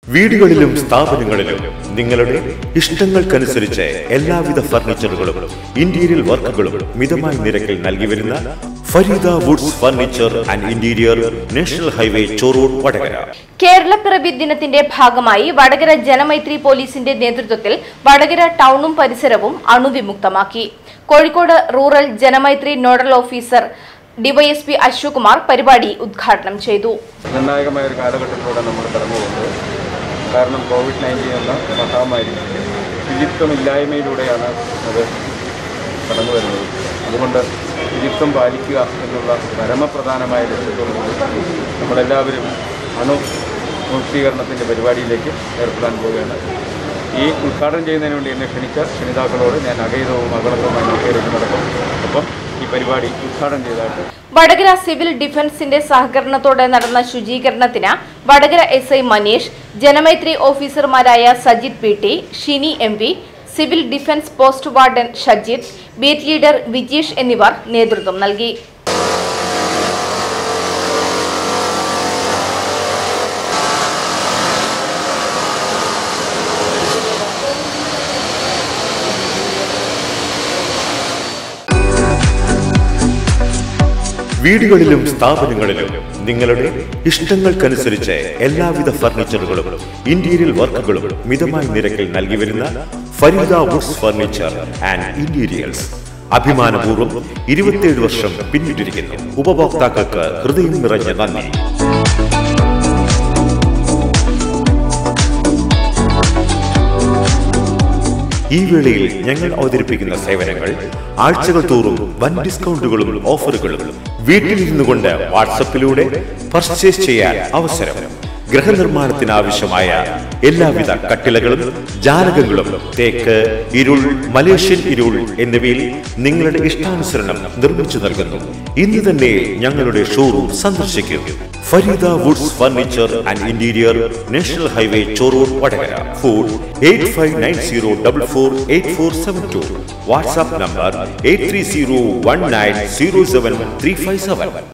വീടുകളിലും സ്ഥാപനങ്ങളിലും നിങ്ങളുടെ ഇഷ്ടങ്ങൾക്കനുസരിച്ച് എല്ലാവിധ ഫർണിച്ചറുകളും ഇന്റീരിയർ വർക്കുകളും മിതമായ നിരക്കിൽ നൽകി വരുന്ന Fareeda woods furniture and interior national highway Chorur Vadakara Keralappiravi ദിനത്തിന്റെ ഭാഗമായി വടകര ജനമൈത്രി പോലീസിന്റെ നേതൃത്വത്തിൽ വടകര ടൗണും പരിസരവും അണുവിമുക്തമാക്കി Kozhikode rural Janamaithri nodal officer DYSP Ashokumar പരിപാടി ഉദ്ഘാടനം ചെയ്തു നിർണായകമായ ഒരു കാലഘട്ടത്തിലൂടെ നമ്മൾ കടന്നു പോകുന്നത് കാരണം കോവിഡ് നയൻറ്റീൻ എന്ന മഹാമാരി ശുചിത്വമില്ലായ്മയിലൂടെയാണ് അത് കടന്നു വരുന്നത് അതുകൊണ്ട് ശുചിത്വം പാലിക്കുക എന്നുള്ള പരമപ്രധാനമായ ലക്ഷ്യത്തോടുകൂടി നമ്മളെല്ലാവരും അണു മുക്തീകരണത്തിൻ്റെ പരിപാടിയിലേക്ക് ഏർപ്പെടാൻ പോവുകയാണ് ഈ ഉദ്ഘാടനം ചെയ്യുന്നതിന് വേണ്ടി എന്നെ ക്ഷണിച്ച ക്ഷണിതാക്കളോട് ഞാൻ അകൈതവും അകളത്വമായി നോക്കിയതിലേക്ക് നടക്കും ഒപ്പം ഈ പരിപാടി ഉദ്ഘാടനം ചെയ്തതായിട്ട് വടകര സിവിൽ ഡിഫൻസിന്റെ സഹകരണത്തോടെ നടന്ന ശുചീകരണത്തിന് വടകര എസ് ഐ മനീഷ് ജനമൈത്രി ഓഫീസർമാരായ Sajith P T Shini M V civil defence post warden Shajith beat leader Vijeesh എന്നിവർ നേതൃത്വം നൽകി വീടുകളിലും സ്ഥാപനങ്ങളിലും നിങ്ങളുടെ ഇഷ്ടങ്ങൾക്കനുസരിച്ച് എല്ലാവിധ ഫർണിച്ചറുകളും ഇന്റീരിയർ വർക്കുകളും മിതമായ നിരക്കിൽ നൽകി വരുന്ന Fareeda woods furniture and interiors അഭിമാനപൂർവ്വം ഇരുപത്തിയേഴ് വർഷം പിന്നിട്ടിരിക്കുന്നു ഉപഭോക്താക്കൾക്ക് ഹൃദയം നിറഞ്ഞ നന്ദി ഈ വേളയിൽ ഞങ്ങൾ അവതരിപ്പിക്കുന്ന സേവനങ്ങൾ ആഴ്ചകൾ തോറും വൻ ഡിസ്കൗണ്ടുകളും ഓഫറുകളും വീട്ടിലിരുന്നു കൊണ്ട് വാട്സപ്പിലൂടെ പർച്ചേസ് ചെയ്യാൻ അവസരം ഗൃഹനിർമ്മാണത്തിന് ആവശ്യമായ എല്ലാവിധ കട്ടിലകളും ജാലകങ്ങളും തേക്ക് ഇരുൾ മലേഷ്യൻ ഇരുൾ എന്നിവയിൽ നിങ്ങളുടെ ഇഷ്ടാനുസരണം നിർമ്മിച്ചു നൽകുന്നു ഇന്ന് തന്നെ ഞങ്ങളുടെ ഷോറൂം സന്ദർശിക്കൂ Fareeda woods furniture and interior national highway Chorur Vadakara phone eight five nine zero double four eight four seven two WhatsApp number eight three zero one nine zero seven three five seven